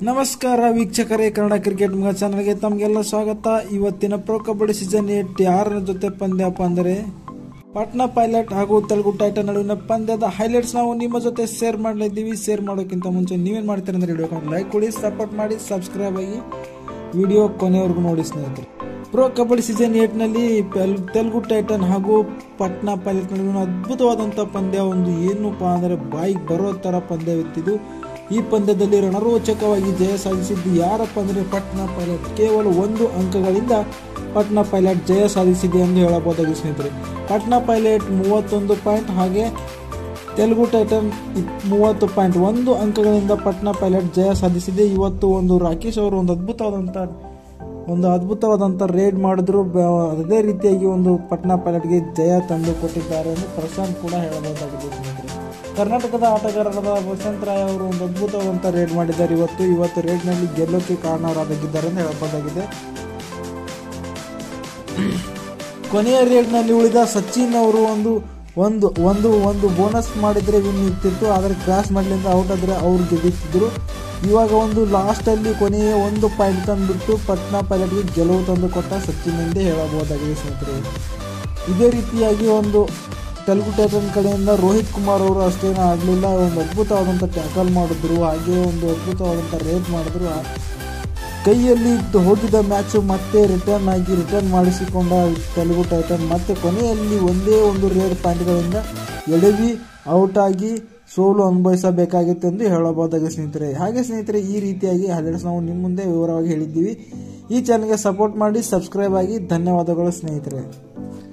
ನಮಸ್ಕಾರ ವೀಕ್ಷಕರೇ ಕನ್ನಡ ಕ್ರಿಕೆಟ್ ಮುಗ ಚಾನಲ್ಗೆ ತಮಗೆಲ್ಲ ಸ್ವಾಗತ ಇವತ್ತಿನ ಪ್ರೊ ಕಬಡ್ಡಿ ಸೀಸನ್ ಏಟ್ ಯಾರ ಜೊತೆ ಪಂದ್ಯಪ್ಪ ಅಂದರೆ ಪಾಟ್ನಾ ಪೈಲಟ್ ಹಾಗೂ ತೆಲುಗು ಟೈಟನ್ ನಡುವಿನ ಪಂದ್ಯದ ಹೈಲೈಟ್ಸ್ ನಾವು ನಿಮ್ಮ ಜೊತೆ ಶೇರ್ ಮಾಡಲಿದ್ದೀವಿ ಶೇರ್ ಮಾಡೋಕ್ಕಿಂತ ಮುಂಚೆ ನೀವೇನು ಮಾಡ್ತೀರಿ ಅಂದರೆ ವಿಡಿಯೋ ಲೈಕ್ ಕೊಡಿ ಸಪೋರ್ಟ್ ಮಾಡಿ ಸಬ್ಸ್ಕ್ರೈಬ್ ಆಗಿ ವಿಡಿಯೋ ಕೊನೆವರೆಗೂ ನೋಡಿ ಸ್ನೇಹಿತರೆ ಪ್ರೊ ಕಬಡ್ಡಿ ಸೀಸನ್ ಏಟ್ನಲ್ಲಿ ತೆಲುಗು ಟೈಟನ್ ಹಾಗೂ ಪಟ್ನಾ ಪೈಲಟ್ ನಡುವಿನ ಅದ್ಭುತವಾದಂಥ ಪಂದ್ಯ ಒಂದು ಏನಪ್ಪ ಅಂದರೆ ಬಾಯಿಗೆ ಬರೋ ಥರ ಪಂದ್ಯವಿತ್ತಿದ್ದು ಈ ಪಂದ್ಯದಲ್ಲಿ ರಣರೋಚಕವಾಗಿ ಜಯ ಸಾಧಿಸಿದ್ದು ಯಾರಪ್ಪ ಅಂದರೆ ಪಟ್ನಾ ಪೈಲಟ್ ಕೇವಲ ಒಂದು ಅಂಕಗಳಿಂದ ಪಟ್ನಾ ಪೈಲಟ್ ಜಯ ಸಾಧಿಸಿದೆ ಎಂದು ಹೇಳಬಹುದಾಗಿ ಸ್ನೇಹಿತರೆ ಪಟ್ನಾ ಪೈಲಟ್ ಮೂವತ್ತೊಂದು ಪಾಯಿಂಟ್ ಹಾಗೆ ತೆಲುಗು ಟೈಟನ್ ಇಪ್- ಮೂವತ್ತು ಪಾಯಿಂಟ್ ಒಂದು ಅಂಕಗಳಿಂದ ಪಟ್ನಾ ಪೈಲಟ್ ಜಯ ಸಾಧಿಸಿದೆ ಇವತ್ತು ಒಂದು ರಾಕೇಶ್ ಅವರು ಒಂದು ಅದ್ಭುತವಾದಂಥ ಒಂದು ಅದ್ಭುತವಾದಂಥ ರೇಡ್ ಮಾಡಿದ್ರು ಬ- ಅದೇ ರೀತಿಯಾಗಿ ಒಂದು ಪಟ್ನಾ ಪೈಲಟ್ಗೆ ಜಯ ತಂದು ಕೊಟ್ಟಿದ್ದಾರೆ ಎಂದು ಪ್ರಶಾಂತ್ ಕೂಡ ಹೇಳಬಹುದಾಗಿದೆ ಸ್ನೇಹಿತರೆ ಕರ್ನಾಟಕದ ಆಟಗಾರರಾದ ವಸಂತ್ ರಾಯ್ ಅವರು ಒಂದು ಅದ್ಭುತವಾದಂಥ ರೇಡ್ ಮಾಡಿದ್ದಾರೆ ಇವತ್ತು ಇವತ್ತು ರೇಡ್ನಲ್ಲಿ ಗೆಲ್ಲೋಕೆ ಕಾರಣರಾಗಿದ್ದಾರೆ ಎಂದು ಹೇಳಬಹುದಾಗಿದೆ ಕೊನೆಯ ರೇಡ್ನಲ್ಲಿ ಉಳಿದ ಸಚಿನ್ ಅವರು ಒಂದು ಒಂದು ಒಂದು ಒಂದು ಬೋನಸ್ ಮಾಡಿದ್ರೆ ವಿನ್ ಇರ್ತಿತ್ತು ಆದರೆ ಕ್ರಾಸ್ ಮಾಡಲಿಂದ ಔಟ್ ಆದರೆ ಅವ್ರು ಗೆದ್ದಿತ್ತಿದ್ರು ಇವಾಗ ಒಂದು ಲಾಸ್ಟಲ್ಲಿ ಕೊನೆಯ ಒಂದು ಪಾಯಿಂಟ್ ತಂದುಬಿಟ್ಟು ಪಟ್ನಾ ಪೈಲಟ್ಗೆ ಗೆಲುವು ತಂದು ಕೊಟ್ಟ ಸಚಿನ್ ಎಂದೇ ಹೇಳಬಹುದಾಗಿದೆ ಸ್ನೇಹಿತರೆ ಇದೇ ರೀತಿಯಾಗಿ ಒಂದು ತೆಲುಗು ಟೈಟನ್ ಕಡೆಯಿಂದ ರೋಹಿತ್ ಕುಮಾರ್ ಅವರು ಅಷ್ಟೇನು ಆಗಲಿಲ್ಲ ಒಂದು ಅದ್ಭುತವಾದಂಥ ಟ್ಯಾಕಲ್ ಮಾಡಿದ್ರು ಹಾಗೆ ಒಂದು ಅದ್ಭುತವಾದಂಥ ರೇಟ್ ಮಾಡಿದ್ರು ಆ- ಕೈಯಲ್ಲಿ ಇದ್ದು ಹೋಗಿದ್ದ ಮ್ಯಾಚು ಮತ್ತೆ ರಿಟರ್ನ್ ಆಗಿ ರಿಟರ್ನ್ ಮಾಡಿಸಿಕೊಂಡ ತೆಲುಗು ಟೈಟನ್ ಮತ್ತೆ ಕೊನೆಯಲ್ಲಿ ಒಂದೇ ಒಂದು ರೇಡ್ ಪಾಯಿಂಟ್ಗಳಿಂದ ಎಡವಿ ಔಟ್ ಆಗಿ ಸೋಲು ಅನುಭವಿಸಬೇಕಾಗಿತ್ತು ಎಂದು ಹೇಳಬಹುದಾಗಿದೆ ಸ್ನೇಹಿತರೆ ಹಾಗೆ ಸ್ನೇಹಿತರೆ ಈ ರೀತಿಯಾಗಿ ಹೈಲೈಟ್ಸ್ ನಾವು ನಿಮ್ಮ ಮುಂದೆ ವಿವರವಾಗಿ ಹೇಳಿದ್ದೀವಿ ಈ ಚಾನಲ್ಗೆ ಸಪೋರ್ಟ್ ಮಾಡಿ ಸಬ್ಸ್ಕ್ರೈಬ್ ಆಗಿ ಧನ್ಯವಾದಗಳು ಸ್ನೇಹಿತರೆ